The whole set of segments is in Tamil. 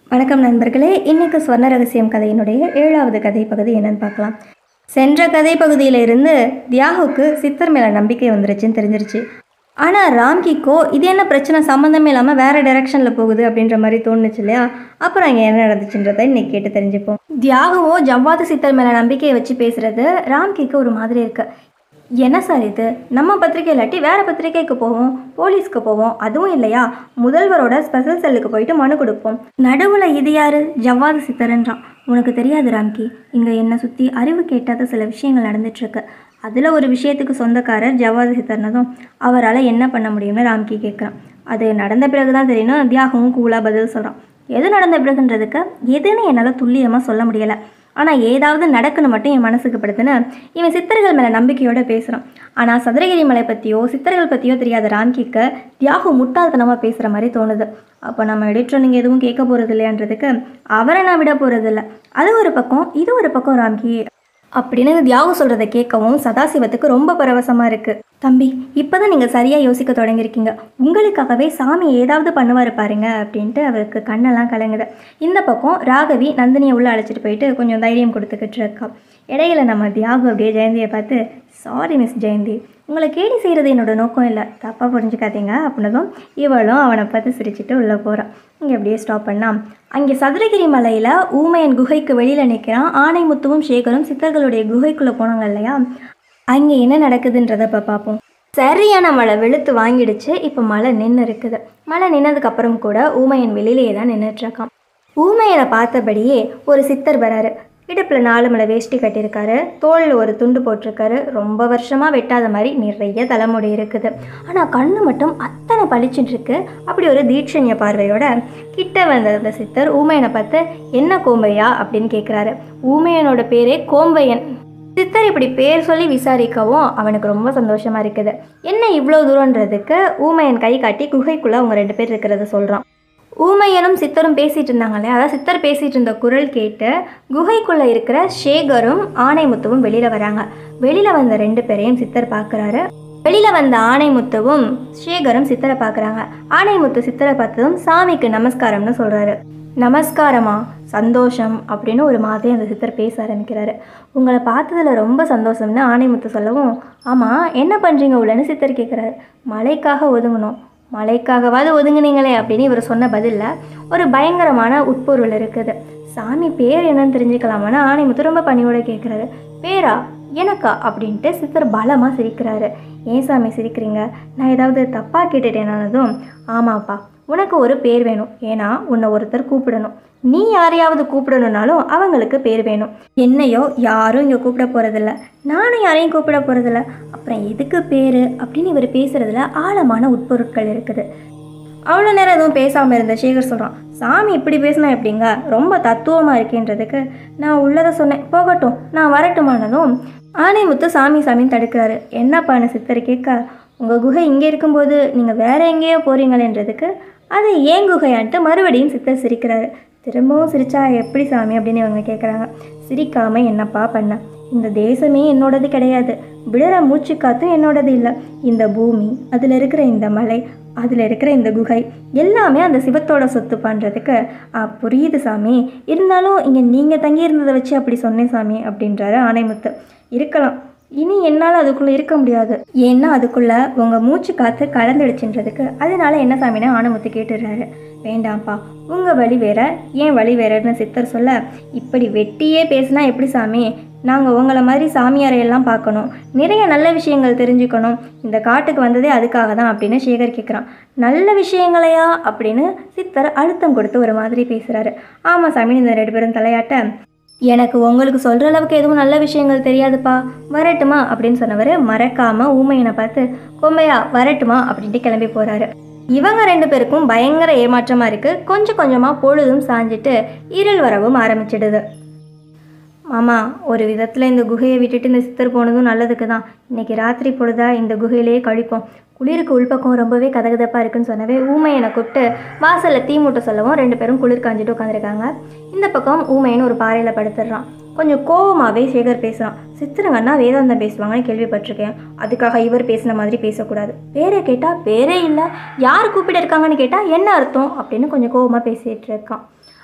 வணக்கம் நண்பர்களே இன்னைக்கு ஸ்வர்ண ரகசியம் கதையினுடைய ஏழாவது கதை பகுதி என்னன்னு பார்க்கலாம் சென்ற கதை பகுதியில இருந்து தியாகுக்கு சித்தர் மேல நம்பிக்கை வந்துருச்சுன்னு தெரிஞ்சிருச்சு ஆனால் ராம்கிக்கோ இது என்ன பிரச்சனை சம்மந்தமே இல்லாமல் வேற டைரக்ஷனில் போகுது அப்படின்ற மாதிரி தோணுச்சு இல்லையா அப்புறம் அங்கே என்ன நடந்துச்சுன்றதை இன்னைக்கு கேட்டு தெரிஞ்சுப்போம் தியாகுவோ ஜவ்வாது சித்தர் மேலே நம்பிக்கையை வச்சு பேசுறது ராம்கிக்கு ஒரு மாதிரி இருக்கு என்ன சார் இது நம்ம பத்திரிக்கை இல்லாட்டி வேற பத்திரிக்கைக்கு போவோம் போலீஸ்க்கு போவோம் அதுவும் இல்லையா முதல்வரோட ஸ்பெஷல் செல்லுக்கு போயிட்டு மனு கொடுப்போம் நடுவில் இது யாரு ஜவ்வாது சித்தரன்றான் உனக்கு தெரியாது ராம்கி இங்கே என்னை சுற்றி அறிவு கேட்டாத சில விஷயங்கள் நடந்துட்டுருக்கு அதில் ஒரு விஷயத்துக்கு சொந்தக்காரர் ஜவ்வாது சித்தர்னதும் அவரால் என்ன பண்ண முடியும்னு ராம்கி கேட்குறான் அது நடந்த பிறகு தான் தெரியணும் தியாகவும் கூலாக பதில் சொல்கிறான் எது நடந்த பிறகுன்றதுக்கு எதுன்னு என்னால் துல்லியமாக சொல்ல முடியலை ஆனால் ஏதாவது நடக்குன்னு மட்டும் என் மனசுக்கு படுத்துன்னு இவன் சித்தர்கள் மேலே நம்பிக்கையோட பேசுகிறான் ஆனால் சதுரகிரி மலை பற்றியோ சித்தர்கள் பற்றியோ தெரியாத ராம்கிக்கு தியாகு முட்டாள்தனமாக பேசுகிற மாதிரி தோணுது அப்போ நம்ம எடிட்டர் நீங்கள் எதுவும் கேட்க போகிறது இல்லையான்றதுக்கு அவரை நான் விட போகிறது இல்லை அது ஒரு பக்கம் இது ஒரு பக்கம் ராம்கி அப்படின்னு தியாகு சொல்கிறத கேட்கவும் சதாசிவத்துக்கு ரொம்ப பரவசமாக இருக்குது தம்பி இப்போ தான் நீங்கள் சரியாக யோசிக்க தொடங்கியிருக்கீங்க உங்களுக்காகவே சாமி ஏதாவது பண்ணுவார் பாருங்க அப்படின்ட்டு அவருக்கு கண்ணெல்லாம் கலங்குது இந்த பக்கம் ராகவி நந்தினியை உள்ளே அழைச்சிட்டு போயிட்டு கொஞ்சம் தைரியம் கொடுத்துக்கிட்டு இருக்கா இடையில நம்ம தியாகு அப்படியே ஜெயந்தியை பார்த்து சாரி மிஸ் ஜெயந்தி உங்களை கேலி செய்கிறது என்னோட நோக்கம் இல்லை தப்பாக புரிஞ்சுக்காதீங்க அப்படின்னதும் இவளும் அவனை பார்த்து சிரிச்சிட்டு உள்ளே போகிறான் இங்கே அப்படியே ஸ்டாப் பண்ணா அங்கே சதுரகிரி மலையில் ஊமையன் குகைக்கு வெளியில் நிற்கிறான் ஆனைமுத்துவும் சேகரும் சித்தர்களுடைய குகைக்குள்ளே போனாங்க இல்லையா அங்கே என்ன நடக்குதுன்றதை இப்போ பார்ப்போம் சரியான மழை வெளுத்து வாங்கிடுச்சு இப்போ மழை நின்று இருக்குது மழை நின்னதுக்கு அப்புறம் கூட ஊமையன் வெளியிலேயே தான் நின்றுட்டுருக்கான் ஊமையனை பார்த்தபடியே ஒரு சித்தர் வராரு இடுப்பில் நாலு மலை வேஷ்டி கட்டியிருக்காரு தோளில் ஒரு துண்டு போட்டிருக்காரு ரொம்ப வருஷமாக வெட்டாத மாதிரி நிறைய தலைமுடி இருக்குது ஆனால் கண்ணு மட்டும் அத்தனை பளிச்சுட்டு இருக்கு அப்படி ஒரு தீட்சண்ய பார்வையோட கிட்ட வந்த அந்த சித்தர் ஊமையனை பார்த்து என்ன கோம்பையா அப்படின்னு கேட்குறாரு ஊமையனோட பேரே கோம்பையன் சித்தர் இப்படி பேர் சொல்லி விசாரிக்கவும் அவனுக்கு ரொம்ப சந்தோஷமா இருக்குது என்ன இவ்வளோ தூரன்றதுக்கு ஊமையன் கை காட்டி குகைக்குள்ளே அவங்க ரெண்டு பேர் இருக்கிறத சொல்கிறான் ஊமையனும் சித்தரும் பேசிகிட்டு இருந்தாங்களே அதாவது சித்தர் பேசிகிட்டு இருந்த குரல் கேட்டு குகைக்குள்ளே இருக்கிற சேகரும் ஆனைமுத்துவும் வெளியில் வராங்க வெளியில் வந்த ரெண்டு பேரையும் சித்தர் பார்க்குறாரு வெளியில் வந்த ஆனைமுத்துவும் சேகரும் சித்தரை பார்க்குறாங்க ஆனைமுத்து சித்தரை பார்த்ததும் சாமிக்கு நமஸ்காரம்னு சொல்கிறாரு நமஸ்காரமா சந்தோஷம் அப்படின்னு ஒரு மாதிரி அந்த சித்தர் பேச ஆரம்பிக்கிறாரு உங்களை பார்த்ததுல ரொம்ப சந்தோஷம்னு ஆணைமுத்து சொல்லவும் ஆமாம் என்ன பண்ணுறீங்க உள்ளன்னு சித்தர் கேட்குறாரு மழைக்காக ஒதுங்கணும் மழைக்காகவாது ஒதுங்குனீங்களே அப்படின்னு இவர் சொன்ன பதிலில் ஒரு பயங்கரமான உட்பொருள் இருக்குது சாமி பேர் என்னன்னு தெரிஞ்சுக்கலாமான்னு ஆணைமுத்து ரொம்ப பணியோட கேட்குறாரு பேரா எனக்கா அப்படின்ட்டு சித்தர் பலமாக சிரிக்கிறாரு ஏன் சாமி சிரிக்கிறீங்க நான் ஏதாவது தப்பாக கேட்டுட்டேனானதும் ஆமாப்பா உனக்கு ஒரு பேர் வேணும் ஏன்னா உன்னை ஒருத்தர் கூப்பிடணும் நீ யாரையாவது கூப்பிடணும்னாலும் அவங்களுக்கு பேர் வேணும் என்னையோ யாரும் இங்கே கூப்பிட போகிறதில்ல நானும் யாரையும் கூப்பிட போகிறதில்ல அப்புறம் எதுக்கு பேர் அப்படின்னு இவர் பேசுகிறதுல ஆழமான உட்பொருட்கள் இருக்குது அவ்வளோ நேரம் எதுவும் பேசாமல் இருந்த சேகர் சொல்கிறான் சாமி இப்படி பேசினா எப்படிங்க ரொம்ப தத்துவமாக இருக்கேன்றதுக்கு நான் உள்ளதை சொன்னேன் போகட்டும் நான் வரட்டுமானதும் ஆனைமுத்து சாமி சாமின்னு தடுக்கிறாரு என்னப்பான்னு சித்தர் கேட்க உங்கள் குகை இங்கே இருக்கும்போது நீங்கள் வேற எங்கேயோ போகிறீங்களேன்றதுக்கு அது ஏன் குகையான்ட்டு மறுபடியும் சித்தர் சிரிக்கிறாரு திரும்பவும் சிரிச்சா எப்படி சாமி அப்படின்னு இவங்க கேட்குறாங்க சிரிக்காம என்னப்பா பண்ண இந்த தேசமே என்னோடது கிடையாது விடுற மூச்சு காத்தும் என்னோடது இல்லை இந்த பூமி அதில் இருக்கிற இந்த மலை அதில் இருக்கிற இந்த குகை எல்லாமே அந்த சிவத்தோட சொத்து பண்ணுறதுக்கு புரியுது சாமி இருந்தாலும் இங்கே நீங்கள் தங்கியிருந்ததை வச்சு அப்படி சொன்னேன் சாமி அப்படின்றாரு ஆனைமுத்து இருக்கலாம் இனி என்னால் அதுக்குள்ளே இருக்க முடியாது ஏன்னா அதுக்குள்ளே உங்கள் மூச்சு காற்று கலந்துடுச்சுன்றதுக்கு அதனால என்ன சாமின்னு ஆனமுத்து கேட்டுடுறாரு வேண்டாம்ப்பா உங்கள் வழி வேற ஏன் வழி வேறன்னு சித்தர் சொல்ல இப்படி வெட்டியே பேசினா எப்படி சாமி நாங்கள் உங்களை மாதிரி சாமியாரையெல்லாம் பார்க்கணும் நிறைய நல்ல விஷயங்கள் தெரிஞ்சுக்கணும் இந்த காட்டுக்கு வந்ததே அதுக்காக தான் அப்படின்னு சேகர் கேட்குறான் நல்ல விஷயங்களையா அப்படின்னு சித்தர் அழுத்தம் கொடுத்து ஒரு மாதிரி பேசுகிறாரு ஆமாம் சாமி இந்த ரெண்டு பேரும் தலையாட்ட எனக்கு உங்களுக்கு சொல்கிற அளவுக்கு எதுவும் நல்ல விஷயங்கள் தெரியாதுப்பா வரட்டுமா அப்படின்னு சொன்னவர் மறக்காமல் ஊமையனை பார்த்து கொம்பையா வரட்டுமா அப்படின்ட்டு கிளம்பி போகிறாரு இவங்க ரெண்டு பேருக்கும் பயங்கர ஏமாற்றமாக இருக்குது கொஞ்சம் கொஞ்சமாக பொழுதும் சாஞ்சிட்டு இருள் வரவும் ஆரம்பிச்சிடுது மாமா ஒரு விதத்தில் இந்த குகையை விட்டுட்டு இந்த சித்தர் போனதும் நல்லதுக்கு தான் இன்னைக்கு ராத்திரி பொழுதா இந்த குகையிலேயே கழிப்போம் குளிருக்கு உள்பக்கம் ரொம்பவே கதகதப்பாக இருக்குன்னு சொன்னவே ஊமையனை கூப்பிட்டு வாசலில் தீ மூட்ட சொல்லவும் ரெண்டு பேரும் குளிர் காஞ்சிட்டு உட்காந்துருக்காங்க இந்த பக்கம் ஊமையன் ஒரு பாறையில் படுத்துடுறான் கொஞ்சம் கோவமாகவே சேகர் பேசுகிறான் சித்திரங்கன்னா வேதாந்தம் பேசுவாங்கன்னு கேள்விப்பட்டிருக்கேன் அதுக்காக இவர் பேசின மாதிரி பேசக்கூடாது பேரை கேட்டால் பேரே இல்லை யார் கூப்பிட்டு இருக்காங்கன்னு கேட்டால் என்ன அர்த்தம் அப்படின்னு கொஞ்சம் கோவமாக பேசிகிட்டு இருக்கான்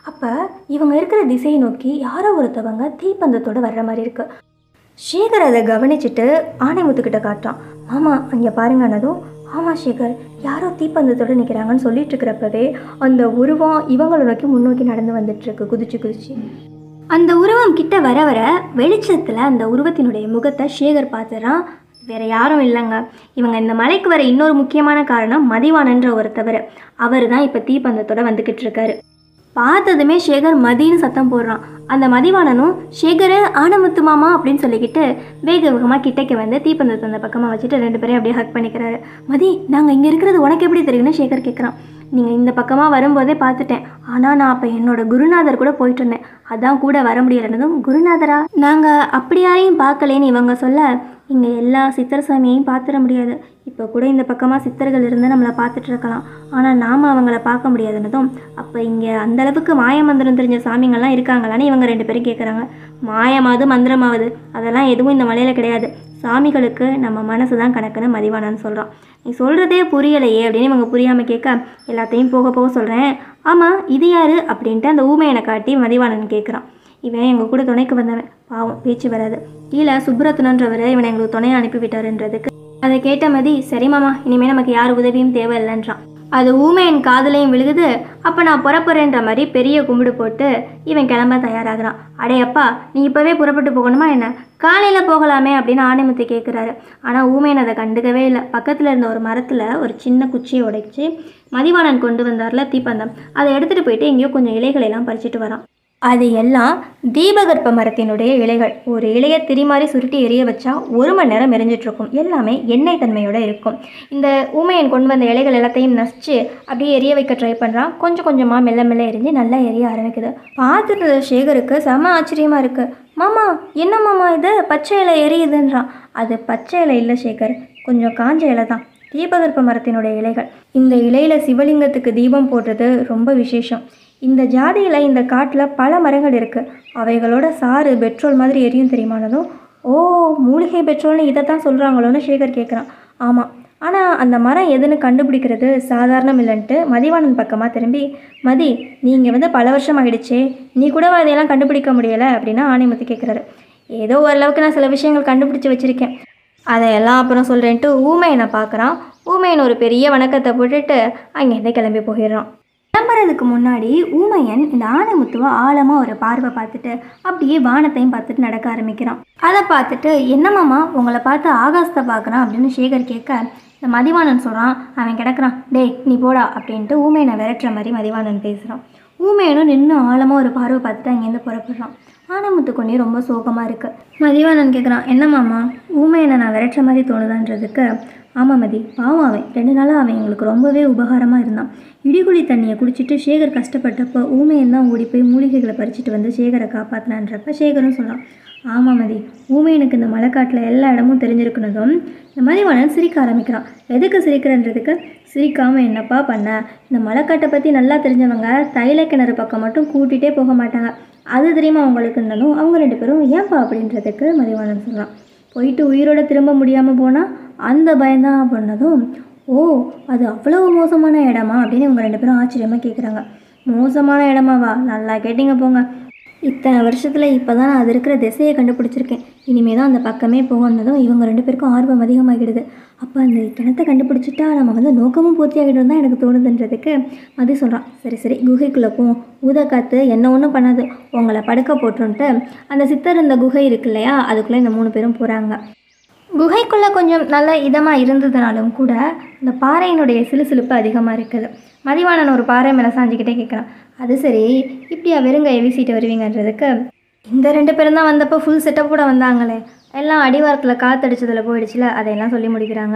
அப்போ இவங்க இருக்கிற திசையை நோக்கி யாரோ ஒருத்தவங்க தீப்பந்தத்தோடு வர்ற மாதிரி இருக்கு சேகர் அதை கவனிச்சுட்டு ஆணைமுத்துக்கிட்ட காட்டுறான் மாமா அங்கே பாருங்கன்னதும் ஆமாம் சேகர் யாரோ தீப்பந்தத்தோடு நிற்கிறாங்கன்னு சொல்லிட்டு இருக்கிறப்பவே அந்த உருவம் இவங்களை நோக்கி முன்னோக்கி நடந்து வந்துட்டு இருக்கு குதிச்சு குதிச்சு அந்த உருவம் கிட்ட வர வர வெளிச்சத்தில் அந்த உருவத்தினுடைய முகத்தை சேகர் பார்த்துறான் வேற யாரும் இல்லைங்க இவங்க இந்த மலைக்கு வர இன்னொரு முக்கியமான காரணம் மதிவானன்ற ஒருத்தவர் அவர் தான் இப்போ தீப்பந்தத்தோட வந்துக்கிட்டு இருக்காரு பார்த்ததுமே சேகர் மதின்னு சத்தம் போடுறான் அந்த மதிவாணனும் சேகர் ஆனமுத்து மாமா அப்படின்னு சொல்லிக்கிட்டு வேக வேகமாக கிட்டக்க வந்து தீப்பந்தத்தை அந்த பக்கமாக வச்சுட்டு ரெண்டு பேரையும் அப்படியே ஹக் பண்ணிக்கிறாரு மதி நாங்கள் இங்கே இருக்கிறது உனக்கு எப்படி தெரியும்னு சேகர் கேட்குறான் நீங்கள் இந்த பக்கமாக வரும்போதே பார்த்துட்டேன் ஆனால் நான் அப்போ என்னோட குருநாதர் கூட போயிட்டு இருந்தேன் அதான் கூட வர முடியலன்னதும் குருநாதரா நாங்கள் அப்படி யாரையும் பார்க்கலேன்னு இவங்க சொல்ல இங்கே எல்லா சித்தர் சாமியையும் பார்த்துட முடியாது இப்போ கூட இந்த பக்கமாக சித்தர்கள் இருந்து நம்மளை பார்த்துட்டு இருக்கலாம் ஆனால் நாம் அவங்கள பார்க்க முடியாதுன்னதும் அப்போ இங்கே அந்தளவுக்கு மாய மந்திரம் தெரிஞ்ச சாமிங்கள்லாம் இருக்காங்களான்னு இவங்க ரெண்டு பேரும் கேட்குறாங்க மாயமாவது மந்திரமாவது அதெல்லாம் எதுவும் இந்த மலையில் கிடையாது சாமிகளுக்கு நம்ம மனசு தான் கணக்குன்னு மதிவானன்னு சொல்கிறான் நீ சொல்கிறதே புரியலையே அப்படின்னு இவங்க புரியாமல் கேட்க எல்லாத்தையும் போக போக சொல்கிறேன் ஆமாம் இது யாரு அப்படின்ட்டு அந்த ஊமையனை காட்டி மதிவானன் கேட்குறான் இவன் எங்கள் கூட துணைக்கு வந்தவன் பாவம் பேச்சு வராது கீழே சுப்ரத்னன்றவர் இவனை எங்களுக்கு துணையை அனுப்பிவிட்டாருன்றதுக்கு அதை கேட்ட மதி சரி மாமா இனிமேல் நமக்கு யார் உதவியும் தேவையில்லைன்றான் அது ஊமையன் காதலையும் விழுகுது அப்போ நான் புறப்புறேன்ற மாதிரி பெரிய கும்பிடு போட்டு இவன் கிளம்ப தயாராகிறான் அடே அப்பா நீ இப்போவே புறப்பட்டு போகணுமா என்ன காலையில் போகலாமே அப்படின்னு ஆணைமுத்து கேட்குறாரு ஆனால் ஊமையன் அதை கண்டுக்கவே இல்லை பக்கத்தில் இருந்த ஒரு மரத்தில் ஒரு சின்ன குச்சியை உடைச்சி மதிவாணன் கொண்டு வந்தார்ல தீப்பந்தம் அதை எடுத்துகிட்டு போயிட்டு எங்கேயோ கொஞ்சம் இலைகளை எல்லாம் பறிச்சிட்டு வரான் அது எல்லாம் தீபகற்ப மரத்தினுடைய இலைகள் ஒரு இலையை திரிமாறி சுருட்டி எரிய வச்சா ஒரு மணி நேரம் எரிஞ்சிட்டு இருக்கும் எல்லாமே எண்ணெய் தன்மையோட இருக்கும் இந்த ஊமையன் கொண்டு வந்த இலைகள் எல்லாத்தையும் நசிச்சு அப்படியே எரிய வைக்க ட்ரை பண்ணுறான் கொஞ்சம் கொஞ்சமாக மெல்ல மெல்ல எரிஞ்சு நல்லா எரிய ஆரம்பிக்குது பார்த்துட்டு இருந்த சேகருக்கு செம ஆச்சரியமா இருக்கு மாமா என்ன மாமா இது பச்சை இலை எரியுதுன்றான் அது பச்சை இலை இல்லை சேகர் கொஞ்சம் காஞ்ச இலை தான் தீபகற்ப மரத்தினுடைய இலைகள் இந்த இலையில சிவலிங்கத்துக்கு தீபம் போடுறது ரொம்ப விசேஷம் இந்த ஜாதியில் இந்த காட்டில் பல மரங்கள் இருக்குது அவைகளோட சாறு பெட்ரோல் மாதிரி எரியும் தெரியுமானதும் ஓ மூலிகை பெட்ரோல்னு இதை தான் சொல்கிறாங்களோன்னு சேகர் கேட்குறான் ஆமாம் ஆனால் அந்த மரம் எதுன்னு கண்டுபிடிக்கிறது சாதாரணம் இல்லைன்ட்டு மதிவாணன் பக்கமாக திரும்பி மதி நீங்கள் வந்து பல வருஷம் ஆகிடுச்சே நீ கூடவா இதையெல்லாம் கண்டுபிடிக்க முடியலை அப்படின்னா ஆணைமுத்து கேட்குறாரு ஏதோ ஓரளவுக்கு நான் சில விஷயங்கள் கண்டுபிடிச்சி வச்சுருக்கேன் அதையெல்லாம் அப்புறம் சொல்கிறேன்ட்டு ஊமையனை பார்க்குறான் ஊமையன் ஒரு பெரிய வணக்கத்தை போட்டுட்டு அங்கேருந்து கிளம்பி போயிடுறான் கிளம்புறதுக்கு முன்னாடி ஊமையன் இந்த ஆனைமுத்துவை ஆழமாக ஒரு பார்வை பார்த்துட்டு அப்படியே வானத்தையும் பார்த்துட்டு நடக்க ஆரம்பிக்கிறான் அதை பார்த்துட்டு என்னமாமா உங்களை பார்த்து ஆகாசத்தை பார்க்குறான் அப்படின்னு சேகர் கேட்க இந்த மதிவாணன் சொல்கிறான் அவன் கிடக்குறான் டேய் நீ போடா அப்படின்ட்டு ஊமையனை விரட்டுற மாதிரி மதிவாணன் பேசுகிறான் ஊமையனும் நின்று ஆழமாக ஒரு பார்வை பார்த்துட்டு அங்கேருந்து புறப்படுறான் ஆனமுத்து கொண்டே ரொம்ப சோகமாக இருக்குது மதிவாணன் கேட்குறான் என்ன மாமா ஊமையனை நான் விரட்டுற மாதிரி தோணுதான்றதுக்கு ஆமாம் மதி பாவம் அவன் ரெண்டு நாளாக அவன் எங்களுக்கு ரொம்பவே உபகாரமாக இருந்தான் இடிகுழி தண்ணியை குடிச்சிட்டு சேகர் கஷ்டப்பட்டப்போ ஊமையன் தான் ஓடி போய் மூலிகைகளை பறிச்சிட்டு வந்து சேகரை காப்பாற்றினான்றப்ப சேகரும் சொல்கிறான் ஆமாம் மதி ஊமையனுக்கு இந்த மலைக்காட்டில் எல்லா இடமும் தெரிஞ்சிருக்கணும் இந்த மதிவாணன் சிரிக்க ஆரம்பிக்கிறான் எதுக்கு சிரிக்கிறன்றதுக்கு சிரிக்காமல் என்னப்பா பண்ண இந்த மலைக்காட்டை பற்றி நல்லா தெரிஞ்சவங்க தைல கிணறு பக்கம் மட்டும் கூட்டிகிட்டே போக மாட்டாங்க அது தெரியுமா அவங்களுக்குன்னதும் அவங்க ரெண்டு பேரும் ஏன்பா அப்படின்றதுக்கு மதிவாணன் சொல்கிறான் போயிட்டு உயிரோட திரும்ப முடியாமல் போனால் அந்த பயம்தான் பண்ணதும் ஓ அது அவ்வளவு மோசமான இடமா அப்படின்னு இவங்க ரெண்டு பேரும் ஆச்சரியமாக கேட்குறாங்க மோசமான இடமாவா நல்லா கேட்டிங்க போங்க இத்தனை வருஷத்தில் இப்போ தான் நான் அது இருக்கிற திசையை கண்டுபிடிச்சிருக்கேன் இனிமே தான் அந்த பக்கமே போகணுன்னதும் இவங்க ரெண்டு பேருக்கும் ஆர்வம் அதிகமாகிடுது அப்போ அந்த கிணத்தை கண்டுபிடிச்சிட்டா நம்ம வந்து நோக்கமும் பூர்த்தி ஆகிடும் தான் எனக்கு தோணுதுன்றதுக்கு மதி சொல்கிறான் சரி சரி குகைக்குள்ளே போவோம் ஊத காற்று என்ன ஒன்றும் பண்ணாது உங்களை படுக்க போட்டுன்ட்டு அந்த சித்தர் இந்த குகை இருக்கு இல்லையா அதுக்குள்ளே இந்த மூணு பேரும் போகிறாங்க குகைக்குள்ளே கொஞ்சம் நல்ல இதமாக இருந்ததுனாலும் கூட இந்த பாறையினுடைய சிலுசிலுப்பு அதிகமாக இருக்குது மதிவாணன் ஒரு பாறை மேலே சாஞ்சிக்கிட்டே கேட்குறான் அது சரி இப்படியா வெறுங்கையை வீசிட்டு வருவீங்கன்றதுக்கு இந்த ரெண்டு பேரும் தான் வந்தப்போ ஃபுல் செட்டப் கூட வந்தாங்களே எல்லாம் அடிவாரத்தில் காத்தடிச்சதில் போயிடுச்சுல அதையெல்லாம் சொல்லி முடிக்கிறாங்க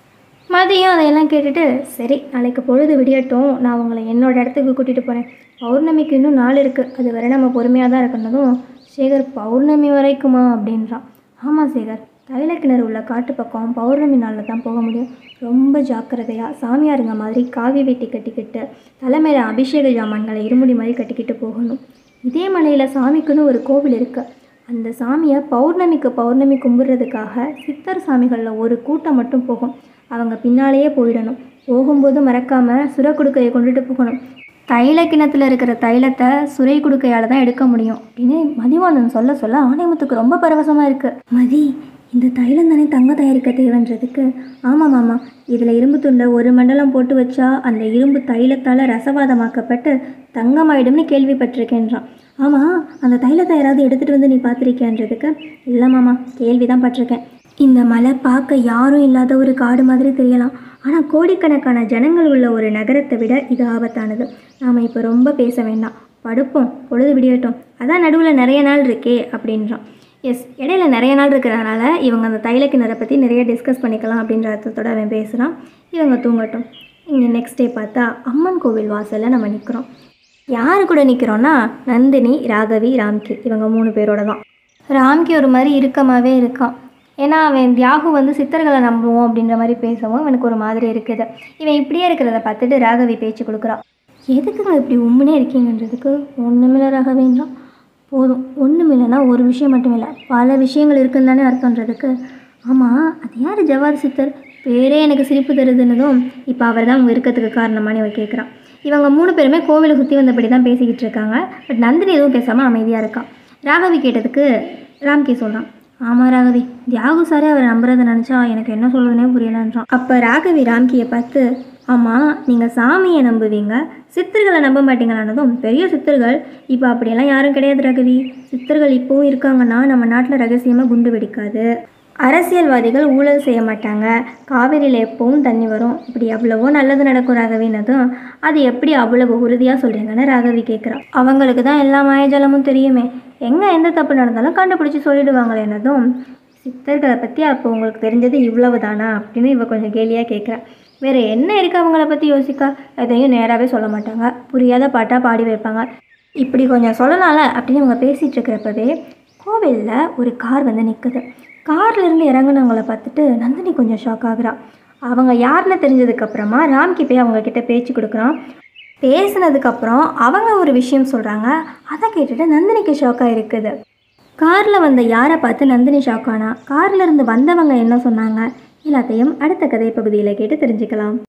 மதியம் அதையெல்லாம் கேட்டுட்டு சரி நாளைக்கு பொழுது விடியட்டும் நான் உங்களை என்னோட இடத்துக்கு கூட்டிகிட்டு போகிறேன் பௌர்ணமிக்கு இன்னும் நாள் இருக்குது அது வரை நம்ம பொறுமையாக தான் இருக்கணும்னதும் சேகர் பௌர்ணமி வரைக்குமா அப்படின்றான் ஆமாம் சேகர் தைலக்கிணறு உள்ள காட்டு பக்கம் பௌர்ணமி நாளில் தான் போக முடியும் ரொம்ப ஜாக்கிரதையாக சாமியாருங்க மாதிரி காவி வேட்டி கட்டிக்கிட்டு தலைமையில் அபிஷேக ஜாமான்களை இருமுடி மாதிரி கட்டிக்கிட்டு போகணும் இதே மலையில் சாமிக்குன்னு ஒரு கோவில் இருக்குது அந்த சாமியை பௌர்ணமிக்கு பௌர்ணமி கும்பிட்றதுக்காக சித்தர் சாமிகளில் ஒரு கூட்டம் மட்டும் போகும் அவங்க பின்னாலேயே போயிடணும் போகும்போது மறக்காமல் சுரக்குடுக்கையை கொண்டுட்டு போகணும் தைல கிணத்துல இருக்கிற தைலத்தை சுரை குடுக்கையால் தான் எடுக்க முடியும் அப்படின்னு மதிவாணன் சொல்ல சொல்ல ஆணையமுத்துக்கு ரொம்ப பரவசமாக இருக்குது மதி இந்த தைலம் தானே தங்க தயாரிக்க தேவைன்றதுக்கு ஆமாம் மாமா இதில் இரும்பு துண்டை ஒரு மண்டலம் போட்டு வச்சா அந்த இரும்பு தைலத்தால் ரசவாதமாக்கப்பட்டு தங்கமாயிடும்னு கேள்விப்பட்டிருக்கேன்றான் ஆமாம் அந்த தைலத்தை யாராவது எடுத்துகிட்டு வந்து நீ பார்த்துருக்கியான்றதுக்கு இல்லை மாமா கேள்வி தான் பட்டிருக்கேன் இந்த மலை பார்க்க யாரும் இல்லாத ஒரு காடு மாதிரி தெரியலாம் ஆனால் கோடிக்கணக்கான ஜனங்கள் உள்ள ஒரு நகரத்தை விட இது ஆபத்தானது நாம் இப்போ ரொம்ப பேச வேண்டாம் படுப்போம் பொழுது விடியட்டும் அதான் நடுவில் நிறைய நாள் இருக்கே அப்படின்றான் எஸ் இடையில நிறைய நாள் இருக்கிறதுனால இவங்க அந்த தைல கிணறை பற்றி நிறைய டிஸ்கஸ் பண்ணிக்கலாம் அப்படின்ற அர்த்தத்தோட அவன் பேசுகிறான் இவங்க தூங்கட்டும் இங்கே நெக்ஸ்ட் டே பார்த்தா அம்மன் கோவில் வாசலில் நம்ம நிற்கிறோம் யார் கூட நிற்கிறோன்னா நந்தினி ராகவி ராம்கி இவங்க மூணு பேரோட தான் ராம்கி ஒரு மாதிரி இறுக்கமாகவே இருக்கான் ஏன்னா அவன் தியாகு வந்து சித்தர்களை நம்புவோம் அப்படின்ற மாதிரி பேசவும் இவனுக்கு ஒரு மாதிரி இருக்குது இவன் இப்படியே இருக்கிறத பார்த்துட்டு ராகவி பேச்சு கொடுக்குறான் எதுக்குங்க இப்படி உண்மையே இருக்கீங்கன்றதுக்கு ஒன்றுமில்ல ராகவேன்றான் போதும் ஒன்றும் இல்லைன்னா ஒரு விஷயம் மட்டும் இல்லை பல விஷயங்கள் இருக்குன்னு தானே அர்த்தன்றதுக்கு ஆமாம் அது யார் ஜவாத் சித்தர் பேரே எனக்கு சிரிப்பு தருதுன்னதும் இப்போ அவர் தான் அவங்க இருக்கத்துக்கு காரணமானு இவன் கேட்குறான் இவங்க மூணு பேருமே கோவிலை சுற்றி வந்தபடி தான் பேசிக்கிட்டு இருக்காங்க பட் நந்தினி எதுவும் பேசாமல் அமைதியாக இருக்கான் ராகவி கேட்டதுக்கு ராம்கே சொல்கிறான் ஆமாம் ராகவி தியாகு சாரே அவரை நம்புறதை நினச்சா எனக்கு என்ன சொல்கிறதுனே புரியலன்றான் அப்போ ராகவி ராம்கியை பார்த்து ஆமாம் நீங்கள் சாமியை நம்புவீங்க சித்தர்களை நம்ப மாட்டீங்களானதும் பெரிய சித்தர்கள் இப்போ அப்படியெல்லாம் யாரும் கிடையாது ரகவி சித்தர்கள் இப்போவும் இருக்காங்கன்னா நம்ம நாட்டில் ரகசியமாக குண்டு வெடிக்காது அரசியல்வாதிகள் ஊழல் செய்ய மாட்டாங்க காவிரியில் எப்பவும் தண்ணி வரும் இப்படி எவ்வளவோ நல்லது நடக்கும் ராகவினதும் அது எப்படி அவ்வளவு உறுதியாக சொல்கிறீங்கன்னு ராகவி கேட்குறான் அவங்களுக்கு தான் எல்லா மாயஜாலமும் தெரியுமே எங்கே எந்த தப்பு நடந்தாலும் கண்டுபிடிச்சி சொல்லிடுவாங்களே என்னதும் சித்தர்களை பற்றி அப்போ உங்களுக்கு தெரிஞ்சது இவ்வளவு தானா அப்படின்னு இவ கொஞ்சம் கேலியாக கேட்குறா வேறு என்ன இருக்குது அவங்கள பற்றி யோசிக்க எதையும் நேராகவே சொல்ல மாட்டாங்க புரியாத பாட்டாக பாடி வைப்பாங்க இப்படி கொஞ்சம் சொல்லலாம்ல அப்படின்னு இவங்க பேசிகிட்டு இருக்கிறப்பவே கோவிலில் ஒரு கார் வந்து நிற்குது கார்ல இருந்து இறங்குனவங்கள பார்த்துட்டு நந்தினி கொஞ்சம் ஷாக் ஆகுறா அவங்க யாருன்னு தெரிஞ்சதுக்கப்புறமா ராம்கி போய் அவங்க கிட்ட பேச்சு கொடுக்குறான் பேசினதுக்கப்புறம் அவங்க ஒரு விஷயம் சொல்கிறாங்க அதை கேட்டுட்டு நந்தினிக்கு ஷாக்காக இருக்குது காரில் வந்த யாரை பார்த்து நந்தினி ஷாக் ஆனா கார்ல இருந்து வந்தவங்க என்ன சொன்னாங்க எல்லாத்தையும் அடுத்த கதை பகுதியில் கேட்டு தெரிஞ்சுக்கலாம்